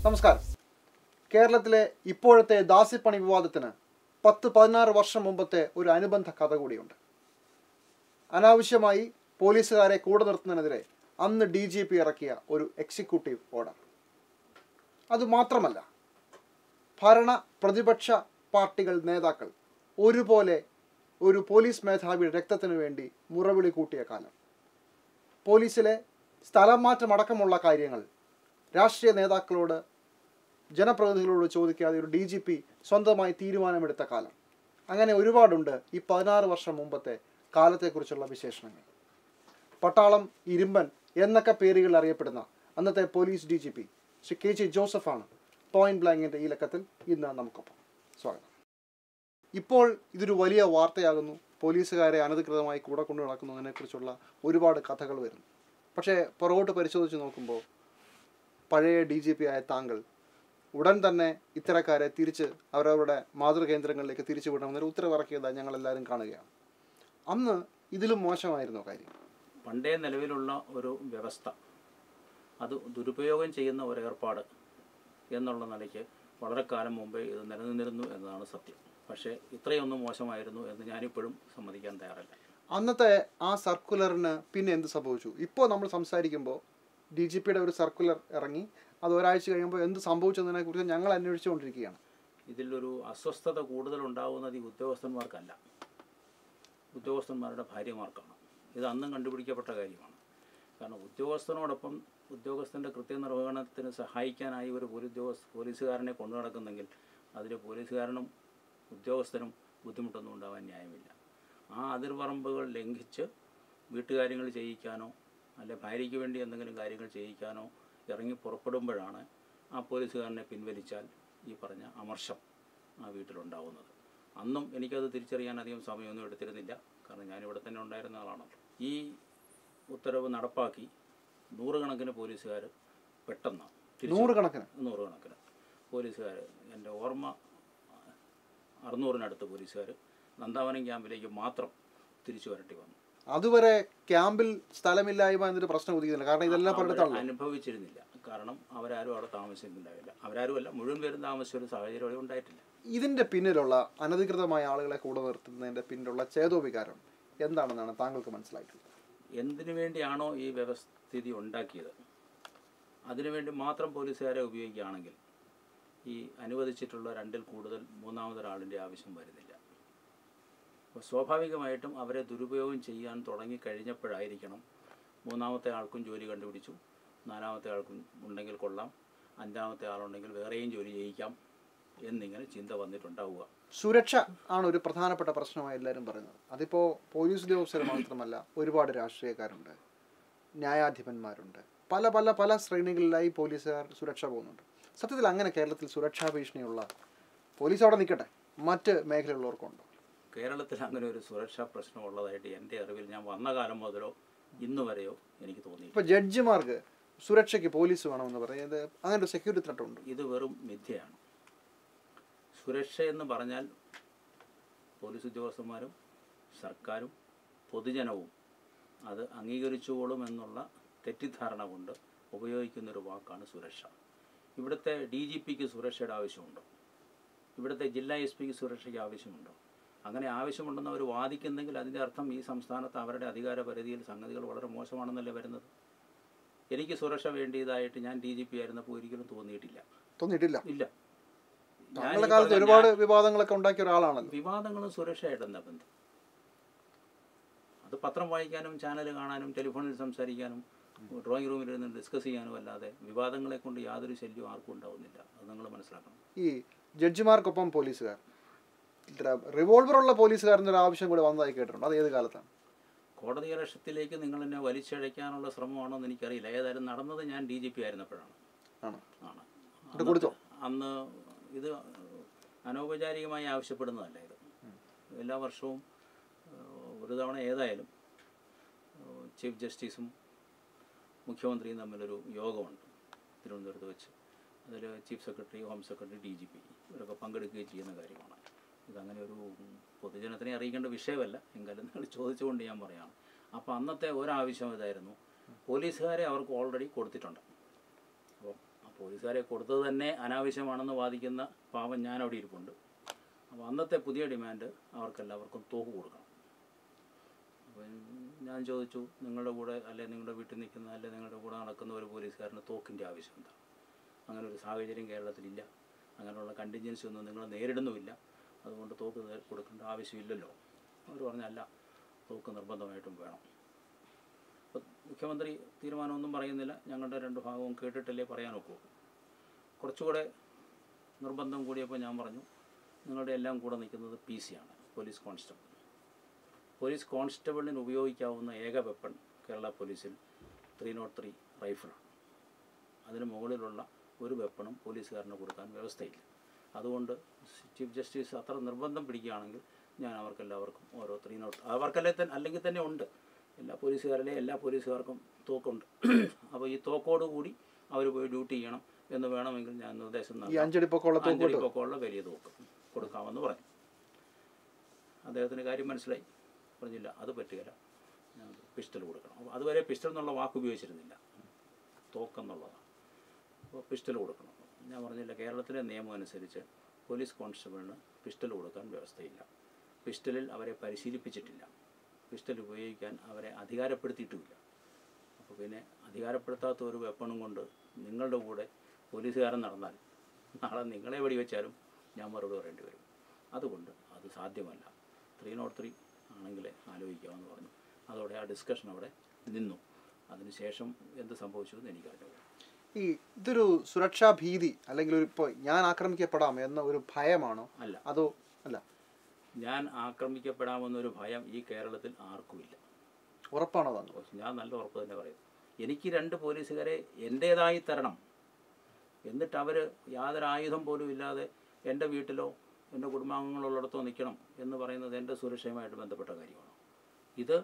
നമസ്കാരം കേരളത്തിലെ ഇപ്പോഴത്തെ ദാസിപ്പണി വിവാദത്തിന് പത്ത് പതിനാറ് വർഷം മുമ്പത്തെ ഒരു അനുബന്ധ കഥ കൂടിയുണ്ട് അനാവശ്യമായി പോലീസുകാരെ കൂടെ നിർത്തുന്നതിനെതിരെ അന്ന് ഡി ജി പി ഇറക്കിയ ഒരു എക്സിക്യൂട്ടീവ് ഓർഡർ അതുമാത്രമല്ല ഭരണ പ്രതിപക്ഷ പാർട്ടികൾ നേതാക്കൾ ഒരുപോലെ ഒരു പോലീസ് മേധാവിയുടെ രക്തത്തിനു വേണ്ടി മുറവിളി കൂട്ടിയ കാലം പോലീസിലെ സ്ഥലം മാറ്റം അടക്കമുള്ള കാര്യങ്ങൾ രാഷ്ട്രീയ നേതാക്കളോട് ജനപ്രതിനിധികളോട് ചോദിക്കാതെ ഒരു ഡി ജി പി സ്വന്തമായി തീരുമാനമെടുത്ത കാലം അങ്ങനെ ഒരുപാടുണ്ട് ഈ പതിനാറ് വർഷം മുമ്പത്തെ കാലത്തെക്കുറിച്ചുള്ള വിശേഷണങ്ങൾ പട്ടാളം ഇരുമ്പൻ എന്നൊക്കെ പേരുകൾ അറിയപ്പെടുന്ന അന്നത്തെ police D G P Shri K G ജോസഫാണ് പോയിന്റ് ബ്ലാങ്കിൻ്റെ ഈ ലക്കത്തിൽ ഇന്ന് നമുക്കൊപ്പം സ്വാഗതം ഇപ്പോൾ ഇതൊരു വലിയ വാർത്തയാകുന്നു പോലീസുകാരെ അനധികൃതമായി കൂടെ കൊണ്ടു നടക്കുന്നതിനെക്കുറിച്ചുള്ള ഒരുപാട് കഥകൾ വരുന്നു പക്ഷേ പുറകോട്ട് പരിശോധിച്ച് നോക്കുമ്പോൾ പഴയ ഡി ജി പി ആയ താങ്കൾ ഉടൻ തന്നെ ഇത്തരക്കാരെ തിരിച്ച് അവരവരുടെ മാതൃകേന്ദ്രങ്ങളിലേക്ക് തിരിച്ചു വിടണമെന്നൊരു ഉത്തരവിറക്കിയതായി ഞങ്ങളെല്ലാവരും കാണുകയാണ് അന്ന് ഇതിലും മോശമായിരുന്നു കാര്യം പണ്ടേ നിലവിലുള്ള ഒരു വ്യവസ്ഥ അത് ദുരുപയോഗം ചെയ്യുന്ന ഒരു ഏർപ്പാട് എന്നുള്ള നിലയ്ക്ക് വളരെ കാലം മുമ്പേ ഇത് നിലനിന്നിരുന്നു എന്നതാണ് സത്യം പക്ഷേ ഇത്രയൊന്നും മോശമായിരുന്നു എന്ന് ഞാനിപ്പോഴും സമ്മതിക്കാൻ തയ്യാറല്ല അന്നത്തെ ആ സർക്കുലറിന് പിന്നെ എന്ത് സംഭവിച്ചു ഇപ്പോൾ നമ്മൾ സംസാരിക്കുമ്പോൾ ഡി ജി പിയുടെ ഒരു സർക്കുലർ ഇറങ്ങി അത് ഒരാഴ്ച കഴിയുമ്പോൾ എന്ത് സംഭവിച്ചതിനെ കുറിച്ച് ഞങ്ങൾ അന്വേഷിച്ചുകൊണ്ടിരിക്കുകയാണ് ഇതിലൊരു അസ്വസ്ഥത കൂടുതൽ ഉണ്ടാകുന്നത് ഈ ഉദ്യോഗസ്ഥന്മാർക്കല്ല ഉദ്യോഗസ്ഥന്മാരുടെ ഭാര്യമാർക്കാണ് ഇത് അന്നും കണ്ടുപിടിക്കപ്പെട്ട കാര്യമാണ് കാരണം ഉദ്യോഗസ്ഥനോടൊപ്പം ഉദ്യോഗസ്ഥൻ്റെ കൃത്യനിർവഹണത്തിന് സഹായിക്കാനായി ഒരു പോലീസ് ഉദ്യോഗസ്ഥ പോലീസുകാരനെ കൊണ്ടു നടക്കുന്നെങ്കിൽ അതിൽ പോലീസുകാരനും ഉദ്യോഗസ്ഥനും ബുദ്ധിമുട്ടൊന്നും ഉണ്ടാവാൻ ന്യായമില്ല ആ അതിർപറമ്പുകൾ ലംഘിച്ച് വീട്ടുകാര്യങ്ങൾ ചെയ്യിക്കാനോ അല്ലെ ഭാര്യയ്ക്ക് വേണ്ടി എന്തെങ്കിലും കാര്യങ്ങൾ ചെയ്യിക്കാനോ ഇറങ്ങി പുറപ്പെടുമ്പോഴാണ് ആ പോലീസുകാരനെ പിൻവലിച്ചാൽ ഈ പറഞ്ഞ അമർഷം ആ വീട്ടിലുണ്ടാവുന്നത് അന്നും എനിക്കത് തിരിച്ചറിയാൻ അധികം സമയമൊന്നും എടുത്തിരുന്നില്ല കാരണം ഞാനിവിടെ തന്നെ ഉണ്ടായിരുന്ന ആളാണല്ലോ ഈ ഉത്തരവ് നടപ്പാക്കി നൂറുകണക്കിന് പോലീസുകാർ പെട്ടെന്ന് തിരിച്ച് നൂറുകണക്കിന് നൂറുകണക്കിന് പോലീസുകാർ എൻ്റെ ഓർമ്മ അറുന്നൂറിനടുത്ത് പോലീസുകാർ നന്ദാവനം ക്യാമ്പിലേക്ക് മാത്രം തിരിച്ചു വരട്ടി വന്നു അതുവരെ ക്യാമ്പിൽ സ്ഥലമില്ലായ്മ എന്നൊരു പ്രശ്നം ഉദിക്കുന്നില്ല കാരണം ഇതെല്ലാം അവർ പലയിടത്താണല്ലോ അനുഭവിച്ചിരുന്നില്ല കാരണം അവരാരും അവിടെ താമസിക്കുന്നുണ്ടാവില്ല അവരാരും അല്ല മുഴുവൻ പേരും താമസിച്ച ഒരു സാഹചര്യം അവിടെ ഉണ്ടായിട്ടില്ല ഇതിന്റെ പിന്നിലുള്ള അനധികൃതമായ ആളുകളെ കൂടെ നിർത്തുന്നതിന്റെ പിന്നിലുള്ള ചേതോവികാരം എന്താണെന്നാണ് താങ്കൾക്ക് മനസ്സിലായിട്ടുള്ളത് എന്തിനു വേണ്ടിയാണോ ഈ വ്യവസ്ഥിതി ഉണ്ടാക്കിയത് അതിനുവേണ്ടി മാത്രം പോലീസുകാരെ ഉപയോഗിക്കുകയാണെങ്കിൽ ഈ അനുവദിച്ചിട്ടുള്ള രണ്ടിൽ കൂടുതൽ മൂന്നാമതൊരാളിൻ്റെ ആവശ്യം വരുന്നില്ല അപ്പോൾ സ്വാഭാവികമായിട്ടും അവരെ ദുരുപയോഗം ചെയ്യാൻ തുടങ്ങി കഴിഞ്ഞപ്പോഴായിരിക്കണം മൂന്നാമത്തെ ആൾക്കും ജോലി കണ്ടുപിടിച്ചു നാലാമത്തെ ആൾക്കും ഉണ്ടെങ്കിൽ കൊള്ളാം അഞ്ചാമത്തെ ആളുണ്ടെങ്കിൽ വേറെയും ജോലി ചെയ്യിക്കാം എന്നിങ്ങനെ ചിന്ത വന്നിട്ടുണ്ടാവുക സുരക്ഷ ആണ് ഒരു പ്രധാനപ്പെട്ട പ്രശ്നമായി എല്ലാവരും പറയുന്നത് അതിപ്പോൾ പോലീസ് ഉദ്യോഗസ്ഥർ മാത്രമല്ല ഒരുപാട് രാഷ്ട്രീയക്കാരുണ്ട് ന്യായാധിപന്മാരുണ്ട് പല പല പല ശ്രേണികളിലായി പോലീസുകാർ സുരക്ഷ പോകുന്നുണ്ട് സത്യത്തിൽ അങ്ങനെ കേരളത്തിൽ സുരക്ഷാ ഭീഷണിയുള്ള പോലീസ് അവിടെ നിൽക്കട്ടെ മറ്റ് മേഖലയുള്ളവർക്കുണ്ടോ കേരളത്തിൽ അങ്ങനെ ഒരു സുരക്ഷാ പ്രശ്നം ഉള്ളതായിട്ട് എൻ്റെ അറിവിൽ ഞാൻ വന്ന കാലം മുതലോ ഇന്ന് വരെയോ എനിക്ക് തോന്നി ഇപ്പോൾ ജഡ്ജിമാർക്ക് സുരക്ഷയ്ക്ക് പോലീസ് വേണമെന്ന് പറയുന്നത് അങ്ങനെ ഒരു സെക്യൂരിറ്റി ത്രെട്ട് ഉണ്ട് ഇത് വെറും മിഥ്യയാണ് സുരക്ഷ എന്ന് പറഞ്ഞാൽ പോലീസ് ഉദ്യോഗസ്ഥന്മാരും സർക്കാരും പൊതുജനവും അത് അംഗീകരിച്ചുകൊള്ളും എന്നുള്ള തെറ്റിദ്ധാരണ കൊണ്ട് ഉപയോഗിക്കുന്നൊരു വാക്കാണ് സുരക്ഷ ഇവിടുത്തെ ഡി ജി പിക്ക് സുരക്ഷയുടെ ആവശ്യമുണ്ടോ ഇവിടുത്തെ ജില്ലാ എസ് പിക്ക് സുരക്ഷയ്ക്ക് ആവശ്യമുണ്ടോ അങ്ങനെ ആവശ്യമുണ്ടെന്ന് അവർ വാദിക്കുന്നെങ്കിൽ അതിൻ്റെ അർത്ഥം ഈ സംസ്ഥാനത്ത് അവരുടെ അധികാര പരിധിയിൽ സംഗതികൾ വളരെ മോശമാണെന്നല്ലേ വരുന്നത് എനിക്ക് സുരക്ഷ വേണ്ടിയതായിട്ട് ഞാൻ ഡി ജി പി ആയിരുന്നപ്പോൾ ഒരിക്കലും തോന്നിയിട്ടില്ല തോന്നിയിട്ടില്ല ഇല്ല ഞാൻ താങ്കളുടെ ഈ കാലത്ത് പറഞ്ഞ ഒരുപാട് വിവാദങ്ങളൊക്കെ ഉണ്ടാക്കിയ ഒരാളാണല്ലോ വിവാദങ്ങളും സുരക്ഷയായിട്ട് എന്താ ബന്ധം അത് പത്രം വായിക്കാനും ചാനൽ കാണാനും ടെലിഫോണിൽ സംസാരിക്കാനും ഡ്രോയിങ് റൂമിൽ ഇരുന്ന് ഡിസ്കസ് ചെയ്യാനും അല്ലാതെ വിവാദങ്ങളെ കൊണ്ട് യാതൊരു ശല്യവും ആർക്കും ഉണ്ടാവുന്നില്ല അത് നിങ്ങൾ മനസ്സിലാക്കണം ഈ ജഡ്ജിമാർക്കൊപ്പം പോലീസുകാർ റിവോൾവർ ഉള്ള പോലീസുകാർ എന്നൊരു ആവശ്യം കൂടെ വന്നതായി കേട്ടിട്ടുണ്ട് അത് ഏത് കാലത്താണ് കോടതി ലക്ഷ്യത്തിലേക്ക് നിങ്ങൾ എന്നെ വലിച്ചഴയ്ക്കാനുള്ള ശ്രമമാണോ എന്ന് എനിക്കറിയില്ല ഏതായാലും നടന്നത് ഞാൻ ഡി ജി പി ആയിരുന്നപ്പോഴാണ് ആണ് ആണ് എന്നിട്ട് കൊടുത്തോ? അന്ന് ഇത് അനൗപചാരികമായി ആവശ്യപ്പെടുന്നതല്ല ഇത് എല്ലാ വർഷവും ഏഹ്, ഒരു തവണ ഏതായാലും ഏഹ്, ചീഫ് ജസ്റ്റിസും മുഖ്യമന്ത്രിയും തമ്മിലൊരു യോഗമുണ്ട് തിരുവനന്തപുരത്ത് വെച്ച് അതിൽ chief secretary home secretary D G P ഇവരൊക്കെ പങ്കെടുക്കുകയും ചെയ്യുന്ന കാര്യമാണ് ഇതങ്ങനെ ഒരു പൊതുജനത്തിനെ അറിയിക്കേണ്ട വിഷയമല്ല എങ്കിലും നിങ്ങൾ ചോദിച്ചുകൊണ്ട് ഞാൻ പറയുകയാണ് അപ്പോൾ അന്നത്തെ ഒരാവശ്യം ഇതായിരുന്നു പോലീസുകാരെ അവർക്ക് ഓൾറെഡി കൊടുത്തിട്ടുണ്ട് അപ്പോൾ പോലീസുകാരെ കൊടുത്തത് തന്നെ അനാവശ്യമാണെന്ന് വാദിക്കുന്ന പാവം ഞാൻ അവിടെ ഇരിപ്പുണ്ട് അപ്പോൾ അന്നത്തെ പുതിയ ഡിമാൻഡ് അവർക്കെല്ലാവർക്കും തോക്ക് കൊടുക്കണം അപ്പം ഞാൻ ചോദിച്ചു നിങ്ങളുടെ കൂടെ അല്ലെ നിങ്ങളുടെ വീട്ടിൽ നിൽക്കുന്ന അല്ലെ നിങ്ങളുടെ കൂടെ നടക്കുന്ന ഒരു പോലീസുകാരന് തോക്കിൻ്റെ ആവശ്യം എന്താ അങ്ങനെ ഒരു സാഹചര്യം കേരളത്തിലില്ല അങ്ങനെയുള്ള കണ്ടിൻജൻസി ഒന്നും നിങ്ങൾ നേരിടുന്നുമില്ല അതുകൊണ്ട് തോക്ക് നേ- കൊടുക്കേണ്ട ആവശ്യമില്ലല്ലോ അവർ പറഞ്ഞല്ല തോക്ക് നിർബന്ധമായിട്ടും വേണം അപ്പോൾ മുഖ്യമന്ത്രി തീരുമാനമൊന്നും പറയുന്നില്ല ഞങ്ങളുടെ രണ്ട് ഭാഗവും കേട്ടിട്ടല്ലേ പറയാൻ ഒക്കൂ കുറച്ചുകൂടെ നിർബന്ധം കൂടിയപ്പോൾ ഞാൻ പറഞ്ഞു നിങ്ങളുടെ എല്ലാം കൂടെ നിൽക്കുന്നത് പി സി ആണ് പോലീസ് കോൺസ്റ്റബിൾ പോലീസ് കോൺസ്റ്റബിളിന് ഉപയോഗിക്കാവുന്ന ഏക വെപ്പൺ കേരള പോലീസിൽ ത്രീ നോട്ട് ത്രീ റൈഫിളാണ് അതിന് മുകളിലുള്ള ഒരു വെപ്പണും പോലീസുകാരന് കൊടുക്കാൻ വ്യവസ്ഥയില്ല അതുകൊണ്ട് ചീഫ് ജസ്റ്റിസ് അത്ര നിർബന്ധം പിടിക്കുകയാണെങ്കിൽ ഞാൻ അവർക്കെല്ലാവർക്കും ഓരോ ത്രീ നോട്ട് അവർക്കല്ലേ തന്നെ അല്ലെങ്കിൽ തന്നെ ഉണ്ട് എല്ലാ പോലീസുകാരിലെ എല്ലാ പോലീസുകാർക്കും തോക്കുണ്ട് അപ്പോൾ ഈ തോക്കോട് കൂടി അവർ പോയി ഡ്യൂട്ടി ചെയ്യണം എന്ന് വേണമെങ്കിൽ ഞാൻ നിർദ്ദേശം ഈ നൽകാം അഞ്ചടി പൊക്കമുള്ള തോക്ക് അഞ്ചടി പൊക്കമുള്ള വലിയ തോക്ക് കൊടുക്കാമെന്ന് പറഞ്ഞു അദ്ദേഹത്തിന് കാര്യം മനസ്സിലായി പറഞ്ഞില്ല അത് പറ്റുകയില്ല ഞാൻ പിസ്റ്റൾ കൊടുക്കണം അപ്പോൾ അതുവരെ പിസ്റ്റൾ എന്നുള്ള വാക്ക് ഉപയോഗിച്ചിരുന്നില്ല തോക്കെന്നുള്ളതാണ് അപ്പോൾ പിസ്റ്റൾ കൊടുക്കണം ഞാൻ പറഞ്ഞില്ല കേരളത്തിലെ നിയമം അനുസരിച്ച് പോലീസ് കോൺസ്റ്റബിളിന് പിസ്റ്റൾ കൊടുക്കാൻ വ്യവസ്ഥയില്ല പിസ്റ്റളിൽ അവരെ പരിശീലിപ്പിച്ചിട്ടില്ല പിസ്റ്റൾ ഉപയോഗിക്കാൻ അവരെ അധികാരപ്പെടുത്തിയിട്ടുമില്ല അപ്പോൾ പിന്നെ അധികാരപ്പെടുത്താത്ത ഒരു വെപ്പണും കൊണ്ട് നിങ്ങളുടെ കൂടെ പോലീസുകാരൻ നടന്നാൽ നാളെ നിങ്ങളെ വെടിവെച്ചാലും ഞാൻ മറുപടി പറയേണ്ടി വരും അതുകൊണ്ട് അത് സാധ്യമല്ല ത്രീ നോട്ട് ത്രീ ആണെങ്കിലേ ആലോചിക്കാമെന്ന് പറഞ്ഞു അതോടെ ആ ഡിസ്കഷൻ അവിടെ നിന്നു അതിനുശേഷം എന്ത് സംഭവിച്ചു എന്ന് എനിക്കറിഞ്ഞു ഈ ഇതൊരു സുരക്ഷാ ഭീതി അല്ലെങ്കിൽ ഒരു ഇപ്പോൾ ഞാൻ ആക്രമിക്കപ്പെടാം എന്ന ഒരു ഭയമാണോ അല്ല അതോ അല്ല ഞാൻ ആക്രമിക്കപ്പെടാമെന്നൊരു ഭയം ഈ കേരളത്തിൽ ആർക്കുമില്ല ഉറപ്പാണോ താങ്കൾ ഓ, ഞാൻ നല്ല ഉറപ്പ് തന്നെ പറയും എനിക്ക് രണ്ട് പോലീസുകാരെ എൻ്റേതായി തരണം എന്നിട്ട് അവർ യാതൊരു ആയുധം പോലും ഇല്ലാതെ എൻ്റെ വീട്ടിലോ എൻ്റെ കുടുംബാംഗങ്ങളുള്ളിടത്തോ നിൽക്കണം എന്ന് പറയുന്നത് എൻ്റെ സുരക്ഷയുമായിട്ട് ബന്ധപ്പെട്ട കാര്യമാണ് ഇത്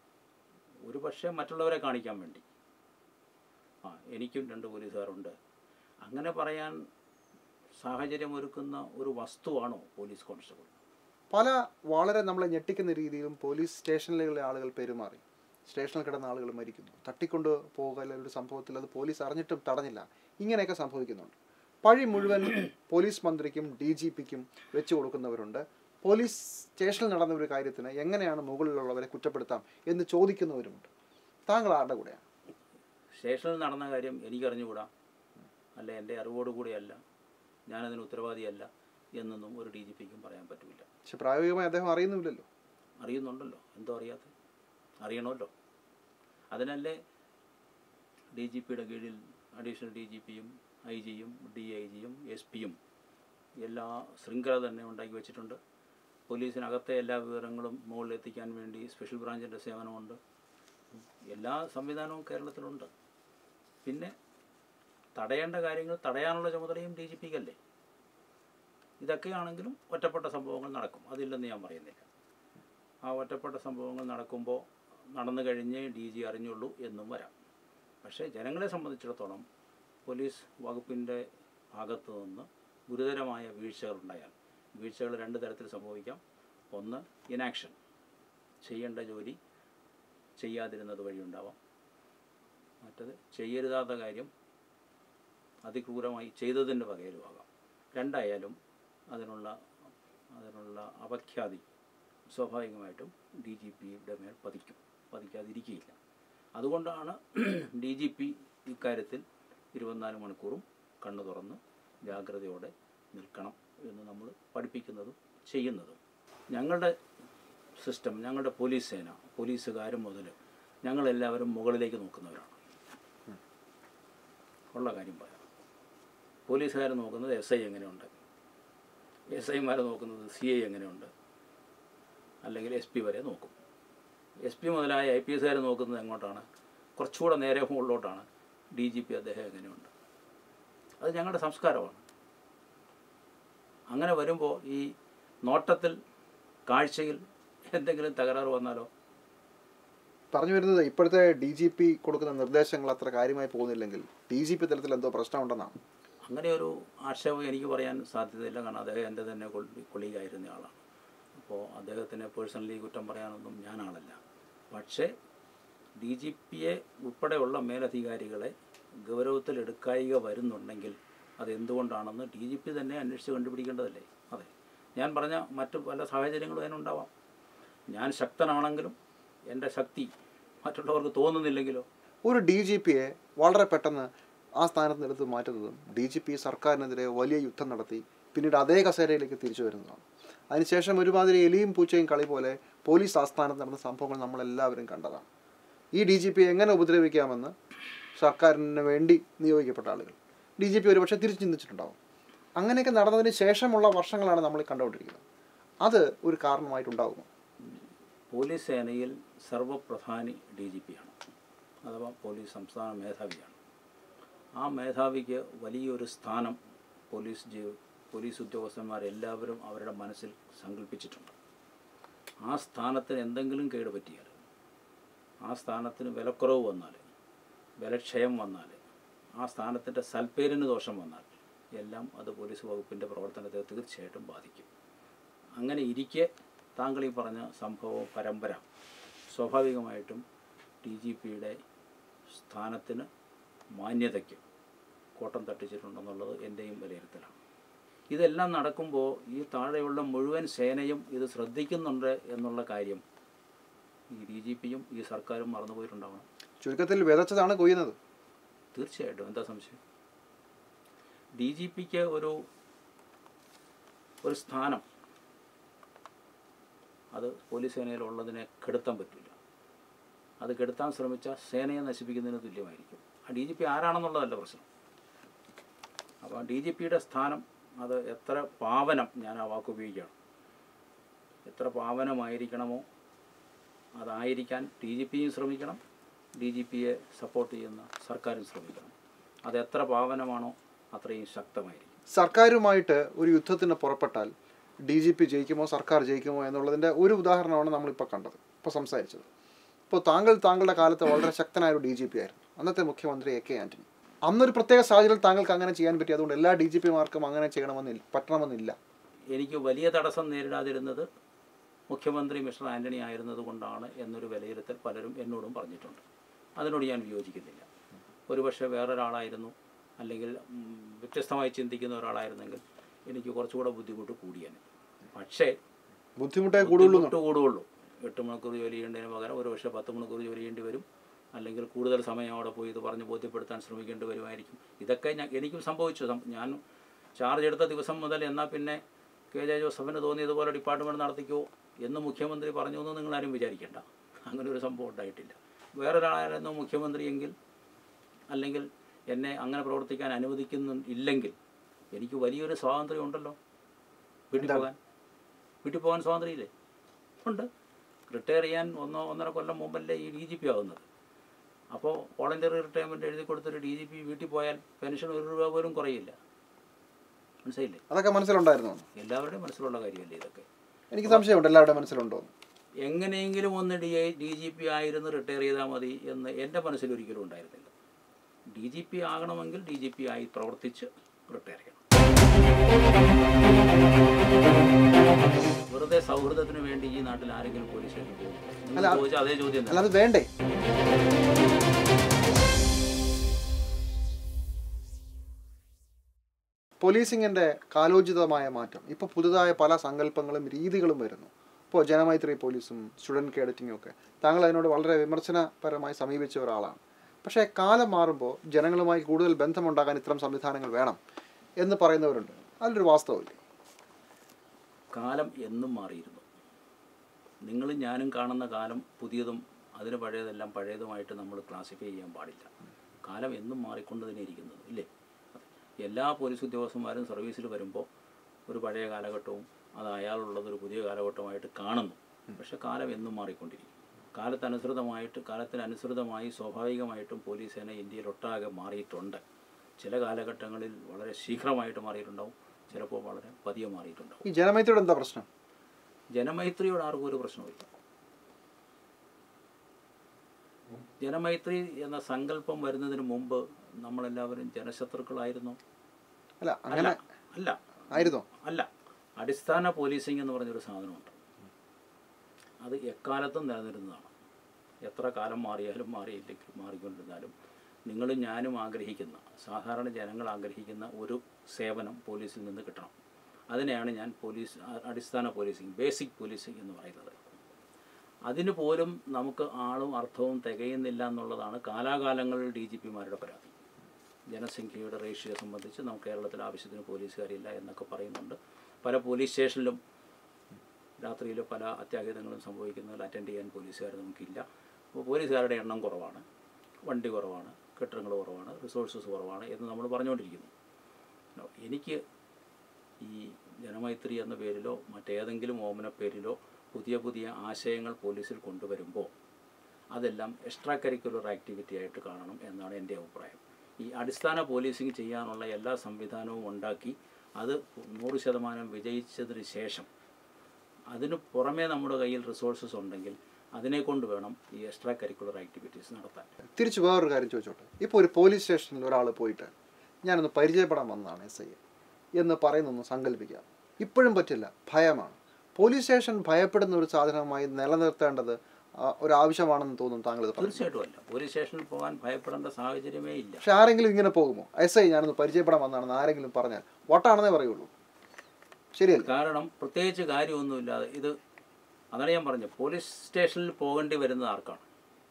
ഒരു പക്ഷേ മറ്റുള്ളവരെ കാണിക്കാൻ വേണ്ടി ആ എനിക്കും രണ്ട് പോലീസുകാരുണ്ട് അങ്ങനെ പറയാൻ സാഹചര്യമൊരുക്കുന്ന ഒരു വസ്തുവാണോ പോലീസ് കോൺസ്റ്റബിൾ പല വളരെ നമ്മളെ ഞെട്ടിക്കുന്ന രീതിയിലും പോലീസ് സ്റ്റേഷനിലെ ആളുകൾ പെരുമാറി സ്റ്റേഷനിൽ കിടന്ന ആളുകൾ മരിക്കുന്നു തട്ടിക്കൊണ്ട് പോകൽ ഒരു സംഭവത്തിൽ അത് പോലീസ് അറിഞ്ഞിട്ടും തടഞ്ഞില്ല ഇങ്ങനെയൊക്കെ സംഭവിക്കുന്നുണ്ട് പഴി മുഴുവൻ പോലീസ് മന്ത്രിക്കും ഡി ജി പിക്കും വെച്ചു കൊടുക്കുന്നവരുണ്ട് പോലീസ് സ്റ്റേഷനിൽ നടന്ന ഒരു കാര്യത്തിന് എങ്ങനെയാണ് മുകളിലുള്ളവരെ കുറ്റപ്പെടുത്താം എന്ന് ചോദിക്കുന്നവരുമുണ്ട് താങ്കൾ ആരുടെ കൂടെയാണ് സ്റ്റേഷനിൽ നടന്ന കാര്യം എനിക്കറിഞ്ഞുകൂടാ അല്ല എൻ്റെ അറിവോടുകൂടിയല്ല ഞാനതിന് ഉത്തരവാദിയല്ല എന്നൊന്നും ഒരു ഡി ജി പിക്കും പറയാൻ പറ്റില്ല പക്ഷെ പ്രായോഗികമായി അദ്ദേഹം അറിയുന്നുമില്ലല്ലോ അറിയുന്നുണ്ടല്ലോ എന്തോ അറിയാത്ത അറിയണമല്ലോ അതിനല്ലേ ഡി ജി പിയുടെ കീഴിൽ അഡീഷണൽ ഡി ജി പിയും ഐ ജിയും ഡി ഐ ജിയും എസ് പിയും എല്ലാ ശൃംഖല തന്നെ ഉണ്ടാക്കി വെച്ചിട്ടുണ്ട് പോലീസിനകത്തെ എല്ലാ വിവരങ്ങളും മുകളിലെത്തിക്കാൻ വേണ്ടി സ്പെഷ്യൽ ബ്രാഞ്ചിൻ്റെ സേവനമുണ്ട് എല്ലാ സംവിധാനവും കേരളത്തിലുണ്ട് പിന്നെ തടയേണ്ട കാര്യങ്ങൾ തടയാനുള്ള ചുമതലയും ഡി ജി പിക്കല്ലേ ഇതൊക്കെയാണെങ്കിലും ഒറ്റപ്പെട്ട സംഭവങ്ങൾ നടക്കും അതില്ലെന്ന് ഞാൻ പറയുന്നില്ല ആ ഒറ്റപ്പെട്ട സംഭവങ്ങൾ നടക്കുമ്പോൾ നടന്നു കഴിഞ്ഞേ ഡി ജി അറിഞ്ഞുള്ളൂ എന്നും വരാം പക്ഷേ ജനങ്ങളെ സംബന്ധിച്ചിടത്തോളം പോലീസ് വകുപ്പിൻ്റെ ഭാഗത്തു നിന്ന് ഗുരുതരമായ വീഴ്ചകൾ ഉണ്ടായാൽ വീഴ്ചകൾ രണ്ട് തരത്തിൽ സംഭവിക്കാം ഒന്ന് ഇനാക്ഷൻ ചെയ്യേണ്ട ജോലി ചെയ്യാതിരുന്നത് വഴിയുണ്ടാവാം മറ്റത് ചെയ്യരുതാത്ത കാര്യം അതിക്രൂരമായി ചെയ്തതിൻ്റെ വകയിലുമാകാം രണ്ടായാലും അതിനുള്ള അതിനുള്ള അപഖ്യാതി സ്വാഭാവികമായിട്ടും ഡി ജി പിയുടെ മേൽ പതിക്കും പതിക്കാതിരിക്കുകയില്ല അതുകൊണ്ടാണ് ഡി ജി പി ഇക്കാര്യത്തിൽ ഇരുപത്തിനാല് മണിക്കൂറും കണ്ണു തുറന്ന് ജാഗ്രതയോടെ നിൽക്കണം എന്ന് നമ്മൾ പഠിപ്പിക്കുന്നതും ചെയ്യുന്നതും ഞങ്ങളുടെ സിസ്റ്റം ഞങ്ങളുടെ പോലീസ് സേന പോലീസുകാരും മുതൽ ഞങ്ങളെല്ലാവരും മുകളിലേക്ക് നോക്കുന്നവരാണ് ഉള്ള കാര്യം പറയാം പോലീസുകാർ നോക്കുന്നത് എസ് ഐ എങ്ങനെയുണ്ട് എസ് ഐമാർ നോക്കുന്നത് സി ഐ എങ്ങനെയുണ്ട് അല്ലെങ്കിൽ എസ് പി വരെ നോക്കും എസ് പി മുതലായ ഐ പി എസ്സുകാർ നോക്കുന്നത് എങ്ങോട്ടാണ് കുറച്ചുകൂടെ നേരെ മുകളിലോട്ടാണ് ഡി ജി പി അദ്ദേഹം എങ്ങനെയുണ്ട് അത് ഞങ്ങളുടെ സംസ്കാരമാണ് അങ്ങനെ വരുമ്പോൾ ഈ നോട്ടത്തിൽ കാഴ്ചയിൽ എന്തെങ്കിലും തകരാറ് വന്നാലോ പറഞ്ഞു വരുന്നത് ഇപ്പോഴത്തെ ഡി ജി പി കൊടുക്കുന്ന നിർദ്ദേശങ്ങൾ അത്ര കാര്യമായി പോകുന്നില്ലെങ്കിൽ ഡി ജി പി തലത്തിൽ എന്തോ പ്രശ്നമുണ്ടെന്നാണ് അങ്ങനെ ഒരു ആക്ഷേപം എനിക്ക് പറയാൻ സാധ്യതയില്ല കാരണം അദ്ദേഹം എൻ്റെ തന്നെ കൊളീഗായിരുന്ന ആളാണ് അപ്പോൾ അദ്ദേഹത്തിനെ പേഴ്സണലി കുറ്റം പറയാനൊന്നും ഞാൻ ആളല്ല പക്ഷേ ഡി ജി പിയെ ഉൾപ്പെടെയുള്ള മേലധികാരികളെ ഗൗരവത്തിൽ എടുക്കായിക വരുന്നുണ്ടെങ്കിൽ അത് എന്തുകൊണ്ടാണെന്ന് ഡി ജി പി തന്നെ അന്വേഷിച്ച് കണ്ടുപിടിക്കേണ്ടതല്ലേ അതെ ഞാൻ പറഞ്ഞ മറ്റു പല സാഹചര്യങ്ങളും അതിനുണ്ടാവാം ഞാൻ ശക്തനാണെങ്കിലും എൻ്റെ ശക്തി മറ്റുള്ളവർക്ക് തോന്നുന്നില്ലെങ്കിലോ ഒരു ഡി ജി പിയെ വളരെ പെട്ടെന്ന് ആ സ്ഥാനത്ത് നിന്ന് എടുത്ത് മാറ്റുന്നതും ഡി ജി പി സർക്കാരിനെതിരെ വലിയ യുദ്ധം നടത്തി പിന്നീട് അതേ കസേരയിലേക്ക് തിരിച്ചു വരുന്നതാണ് അതിനുശേഷം ഒരുമാതിരി എലിയും പൂച്ചയും കളി പോലെ പോലീസ് ആസ്ഥാനത്ത് നടന്ന സംഭവങ്ങൾ നമ്മളെല്ലാവരും കണ്ടതാണ് ഈ ഡി ജി പി എങ്ങനെ ഉപദ്രവിക്കാമെന്ന് സർക്കാരിന് വേണ്ടി നിയോഗിക്കപ്പെട്ട ആളുകൾ ഡി ജി പി ഒരുപക്ഷെ തിരിച്ചു ചിന്തിച്ചിട്ടുണ്ടാവും അങ്ങനെയൊക്കെ നടന്നതിന് ശേഷമുള്ള വർഷങ്ങളാണ് നമ്മൾ ഈ കണ്ടുകൊണ്ടിരിക്കുന്നത് അത് ഒരു കാരണമായിട്ടുണ്ടാകുമോ പോലീസ് സേനയിൽ സർവപ്രധാനി ഡി ജി പി ആണ് അഥവാ പോലീസ് സംസ്ഥാന മേധാവിയാണ് ആ മേധാവിക്ക് വലിയൊരു സ്ഥാനം പോലീസ് ജീവ പോലീസ് ഉദ്യോഗസ്ഥന്മാരെല്ലാവരും അവരുടെ മനസ്സിൽ സങ്കല്പിച്ചിട്ടുണ്ട് ആ സ്ഥാനത്തിന് എന്തെങ്കിലും കേട് പറ്റിയാൽ ആ സ്ഥാനത്തിന് വിലക്കുറവ് വന്നാൽ വിലക്ഷയം വന്നാൽ ആ സ്ഥാനത്തിൻ്റെ സൽപ്പേരിന് ദോഷം വന്നാൽ എല്ലാം അത് പോലീസ് വകുപ്പിൻ്റെ പ്രവർത്തനത്തെ തീർച്ചയായിട്ടും ബാധിക്കും അങ്ങനെ ഇരിക്കെ താങ്കൾ ഈ പറഞ്ഞ സംഭവ പരമ്പര സ്വാഭാവികമായിട്ടും ഡി ജി പിയുടെ സ്ഥാനത്തിന് മാന്യതയ്ക്ക് കോട്ടം തട്ടിച്ചിട്ടുണ്ടെന്നുള്ളത് എൻ്റെയും വിലയിരുത്തലാണ് ഇതെല്ലാം നടക്കുമ്പോൾ ഈ താഴെയുള്ള മുഴുവൻ സേനയും ഇത് ശ്രദ്ധിക്കുന്നുണ്ട് എന്നുള്ള കാര്യം ഈ ഡി ജി പിയും ഈ സർക്കാരും മറന്നുപോയിട്ടുണ്ടാവണം ചുരുക്കത്തിൽ വിതച്ചതാണ് കൊയ്യുന്നത് തീർച്ചയായിട്ടും എന്താ സംശയം ഡി ജി പിക്ക് ഒരു ഒരു സ്ഥാനം അത് പോലീസ് സേനയിലുള്ളതിനെ കെടുത്താൻ പറ്റില്ല അത് കെടുത്താൻ ശ്രമിച്ചാൽ സേനയെ നശിപ്പിക്കുന്നതിന് തുല്യമായിരിക്കും ആ ഡി ജി പി ആരാണെന്നുള്ളതല്ല പ്രശ്നം അപ്പോൾ ഡി ജി പിയുടെ സ്ഥാനം അത് എത്ര പാവനം ഞാൻ ആ വാക്ക് ഉപയോഗിക്കുകയാണ് എത്ര പാവനമായിരിക്കണമോ അതായിരിക്കാൻ ഡി ജി പിയും ശ്രമിക്കണം ഡി ജി പിയെ സപ്പോർട്ട് ചെയ്യുന്ന സർക്കാരും ശ്രമിക്കണം അത് എത്ര പാവനമാണോ അത്രയും ശക്തമായിരിക്കും സർക്കാരുമായിട്ട് ഒരു യുദ്ധത്തിന് പുറപ്പെട്ടാൽ ഡി ജി പി ജയിക്കുമോ സർക്കാർ ജയിക്കുമോ എന്നുള്ളതിൻ്റെ ഒരു ഉദാഹരണമാണ് നമ്മളിപ്പോൾ കണ്ടത് ഇപ്പോൾ സംസാരിച്ചത് ഇപ്പോൾ താങ്കൾ താങ്കളുടെ കാലത്ത് വളരെ ശക്തനായ ഒരു ഡി ജി പി ആയിരുന്നു അന്നത്തെ മുഖ്യമന്ത്രി എ കെ ആന്റണി അന്നൊരു പ്രത്യേക സാഹചര്യത്തിൽ താങ്കൾക്ക് അങ്ങനെ ചെയ്യാൻ പറ്റി അതുകൊണ്ട് എല്ലാ ഡി ജി പിമാർക്കും അങ്ങനെ ചെയ്യണമെന്നില്ല പറ്റണമെന്നില്ല എനിക്ക് വലിയ തടസ്സം നേരിടാതിരുന്നത് മുഖ്യമന്ത്രി മിസ്റ്റർ ആൻ്റണി ആയിരുന്നത് കൊണ്ടാണ് എന്നൊരു വിലയിരുത്തൽ പലരും എന്നോടും പറഞ്ഞിട്ടുണ്ട് അതിനോട് ഞാൻ വിയോജിക്കുന്നില്ല ഒരുപക്ഷെ വേറൊരാളായിരുന്നു അല്ലെങ്കിൽ ഉം, വ്യത്യസ്തമായി ചിന്തിക്കുന്ന ഒരാളായിരുന്നെങ്കിൽ എനിക്ക് കുറച്ചുകൂടെ ബുദ്ധിമുട്ട് കൂടിയേനെ പക്ഷേ ബുദ്ധിമുട്ടേ കൂടുള്ളൂ ബുദ്ധിമുട്ട് കൂടുള്ളൂ എട്ട് മണിക്കൂർ ജോലി ചെയ്യേണ്ടതിന് പകരം ഒരു പക്ഷേ പത്ത് മണിക്കൂർ ജോലി ചെയ്യേണ്ടി വരും അല്ലെങ്കിൽ കൂടുതൽ സമയം അവിടെ പോയി ഇത് പറഞ്ഞ് ബോധ്യപ്പെടുത്താൻ ശ്രമിക്കേണ്ടി വരുമായിരിക്കും ഇതൊക്കെ ഞാൻ എനിക്കും സംഭവിച്ചു സം- ഞാൻ ചാർജ് എടുത്ത ദിവസം മുതൽ എന്നാൽ പിന്നെ കെ ജെ ജോസഫിന് തോന്നിയതുപോലെ ഡിപ്പാർട്ട്മെൻറ്റ് നടത്തിക്കോ എന്ന് മുഖ്യമന്ത്രി പറഞ്ഞു എന്ന് നിങ്ങളാരും വിചാരിക്കേണ്ട അങ്ങനെ ഒരു സംഭവം ഉണ്ടായിട്ടില്ല വേറൊരാളായിരുന്നു മുഖ്യമന്ത്രി എങ്കിൽ അല്ലെങ്കിൽ എന്നെ അങ്ങനെ പ്രവർത്തിക്കാൻ അനുവദിക്കുന്നു ഇല്ലെങ്കിൽ എനിക്ക് വലിയൊരു സ്വാതന്ത്ര്യം ഉണ്ടല്ലോ വീട്ടിൽ പോകാൻ വീട്ടിൽ പോകാൻ സ്വാതന്ത്ര്യമില്ലേ ഉണ്ട് റിട്ടയർ ചെയ്യാൻ ഒന്നോ ഒന്നര കൊല്ലം മുമ്പല്ലേ ഈ ഡി ജി പി ആകുന്നത് അപ്പോൾ വോളണ്ടിയറി റിട്ടയർമെൻറ്റ് എഴുതി കൊടുത്തൊരു ഡി ജി പി വീട്ടിൽ പോയാൽ പെൻഷൻ ഒരു രൂപ പോലും കുറയില്ല മനസ്സിലായില്ലേ അതൊക്കെ മനസ്സിലുണ്ടായിരുന്നു എല്ലാവരുടെയും മനസ്സിലുള്ള കാര്യമല്ലേ ഇതൊക്കെ എനിക്ക് സംശയമുണ്ട് എല്ലാവരുടെ മനസ്സിലുണ്ടോ എന്ന്. എങ്ങനെയെങ്കിലും ഒന്ന് ഡി ഡി ജി പി ആയിരുന്നു റിട്ടയർ ചെയ്താൽ മതി എന്ന് എൻ്റെ മനസ്സിൽ ഒരിക്കലും ഉണ്ടായിരുന്നില്ല ഡി ജി പി ആകണമെങ്കിൽ ഡി ജി പി ആയി പ്രവർത്തിച്ച് റിട്ടയർ ചെയ്യണം വെറുതെ സൗഹൃദത്തിന് വേണ്ടി ഈ നാട്ടിൽ ആരെങ്കിലും പോലീസ് സ്റ്റേഷനിൽ പോകും നിങ്ങൾ അല്ല, ചോദിച്ച അതേ ചോദ്യം തന്നെ അല്ല അത് വേണ്ടേ പോലീസിങ്ങിൻ്റെ കാലോചിതമായ മാറ്റം ഇപ്പോൾ പുതുതായ പല സങ്കല്പങ്ങളും രീതികളും വരുന്നു ഇപ്പോൾ ജനമൈത്രി പോലീസും സ്റ്റുഡൻറ് കേഡറ്റിങ്ങും ഒക്കെ താങ്കൾ അതിനോട് വളരെ വിമർശനപരമായി സമീപിച്ച ഒരാളാണ് പക്ഷേ കാലം മാറുമ്പോൾ ജനങ്ങളുമായി കൂടുതൽ ബന്ധമുണ്ടാകാൻ ഇത്തരം സംവിധാനങ്ങൾ വേണം എന്ന് പറയുന്നവരുണ്ട് അതിലൊരു വാസ്തവമില്ലേ കാലം എന്നും മാറിയിരുന്നു നിങ്ങളും ഞാനും കാണുന്ന കാലം പുതിയതും അതിന് പഴയതെല്ലാം പഴയതുമായിട്ട് നമ്മൾ ക്ലാസിഫൈ ചെയ്യാൻ പാടില്ല കാലം എന്നും മാറിക്കൊണ്ട് തന്നെ ഇരിക്കുന്നത് ഇല്ലേ എല്ലാ പോലീസ് ഉദ്യോഗസ്ഥന്മാരും സർവീസിൽ വരുമ്പോൾ ഒരു പഴയ കാലഘട്ടവും അത് അയാളുള്ളത് ഒരു പുതിയ കാലഘട്ടമായിട്ട് കാണുന്നു പക്ഷെ കാലം എന്നും മാറിക്കൊണ്ടിരിക്കും കാലത്തനുസൃതമായിട്ട് കാലത്തിനനുസൃതമായി സ്വാഭാവികമായിട്ടും പോലീസ് സേന ഇന്ത്യയിൽ ഒട്ടാകെ മാറിയിട്ടുണ്ട് ചില കാലഘട്ടങ്ങളിൽ വളരെ ശീഘ്രമായിട്ട് മാറിയിട്ടുണ്ടാവും ചിലപ്പോൾ വളരെ പതിയെ മാറിയിട്ടുണ്ടാവും ഈ ജനമൈത്രിയുടെ എന്താ പ്രശ്നം ജനമൈത്രിയോട് ആർക്കും ഒരു പ്രശ്നമില്ല ജനമൈത്രി എന്ന സങ്കല്പം വരുന്നതിന് മുമ്പ് നമ്മളെല്ലാവരും ജനശത്രുക്കളായിരുന്നു അല്ല അല്ല അങ്ങനെ അല്ല ആയിരുന്നോ അല്ല അടിസ്ഥാന പോലീസിംഗ് എന്ന് പറഞ്ഞൊരു സാധനമുണ്ട് അത് എക്കാലത്തും നിലനിരുന്നതാണ് എത്ര കാലം മാറിയാലും മാറിയില്ലെങ്കിലും മാറിക്കൊണ്ടിരുന്നാലും നിങ്ങളും ഞാനും ആഗ്രഹിക്കുന്ന സാധാരണ ജനങ്ങൾ ആഗ്രഹിക്കുന്ന ഒരു സേവനം പോലീസിൽ നിന്ന് കിട്ടണം അതിനെയാണ് ഞാൻ പോലീസ് അ- അടിസ്ഥാന പോലീസിങ് ബേസിക് പോലീസിങ് എന്ന് പറയുന്നത് അതിന് പോലും നമുക്ക് ആളും അർത്ഥവും തികയുന്നില്ല എന്നുള്ളതാണ് കാലാകാലങ്ങളിൽ ഡി ജി പിമാരുടെ പരാതി ജനസംഖ്യയുടെ റേഷ്യോ സംബന്ധിച്ച് നമുക്ക് കേരളത്തിൽ ആവശ്യത്തിന് പോലീസുകാരില്ല എന്നൊക്കെ പറയുന്നുണ്ട് പല പോലീസ് സ്റ്റേഷനിലും രാത്രിയിൽ പല അത്യാഹിതങ്ങളും സംഭവിക്കുന്നതിൽ അറ്റൻഡ് ചെയ്യാൻ പോലീസുകാർ നമുക്കില്ല അപ്പോൾ പോലീസുകാരുടെ എണ്ണം കുറവാണ് വണ്ടി കുറവാണ് കെട്ടിടങ്ങൾ കുറവാണ് റിസോഴ്സസ് കുറവാണ് എന്ന് നമ്മൾ പറഞ്ഞുകൊണ്ടിരിക്കുന്നു No, എനിക്ക് ഈ ജനമൈത്രി എന്ന പേരിലോ മറ്റേതെങ്കിലും ഓമന പേരിലോ പുതിയ പുതിയ ആശയങ്ങൾ പോലീസിൽ കൊണ്ടുവരുമ്പോൾ അതെല്ലാം എക്സ്ട്രാ കരിക്കുലർ ആക്ടിവിറ്റി ആയിട്ട് കാണണം എന്നാണ് എൻ്റെ അഭിപ്രായം ഈ അടിസ്ഥാന പോലീസിങ് ചെയ്യാനുള്ള എല്ലാ സംവിധാനവും ഉണ്ടാക്കി അത് നൂറ് ശതമാനം വിജയിച്ചതിന് ശേഷം അതിന് പുറമേ നമ്മുടെ കയ്യിൽ റിസോഴ്സസ് ഉണ്ടെങ്കിൽ അതിനെ കൊണ്ട് വേണം ഈ എക്സ്ട്രാ കരിക്കുലർ ആക്ടിവിറ്റീസ് നടത്താൻ തിരിച്ച് വേറൊരു കാര്യം ചോദിച്ചോട്ടെ ഇപ്പോൾ ഒരു പോലീസ് സ്റ്റേഷനിൽ ഒരാൾ പോയിട്ട് ഞാനൊന്ന് പരിചയപ്പെടാൻ വന്നതാണ് എസ് ഐ എന്ന് പറയുന്നൊന്ന് സങ്കല്പിക്കാം ഇപ്പോഴും പറ്റില്ല ഭയമാണ് പോലീസ് സ്റ്റേഷൻ ഭയപ്പെടുന്ന ഒരു സാധനമായി നിലനിർത്തേണ്ടത് ആ, ഒരു ആവശ്യമാണെന്ന് തോന്നുന്നു താങ്കൾ ഇത് പറഞ്ഞു തീർച്ചയായിട്ടും അല്ല പോലീസ് സ്റ്റേഷനിൽ പോകാൻ ഭയപ്പെടേണ്ട സാഹചര്യമേ ഇല്ല പക്ഷെ ആരെങ്കിലും ഇങ്ങനെ പോകുമോ എസ് ഐ ഞാനൊന്ന് പരിചയപ്പെടാൻ വന്നതാണെന്ന് ആരെങ്കിലും പറഞ്ഞാൽ വട്ടാണെന്നേ പറയുള്ളൂ ശരിയല്ല കാരണം പ്രത്യേകിച്ച് കാര്യമൊന്നുമില്ലാതെ ഇത് അതാണ് ഞാൻ പറഞ്ഞത് പോലീസ് സ്റ്റേഷനിൽ പോകേണ്ടി വരുന്നത് ആർക്കാണ്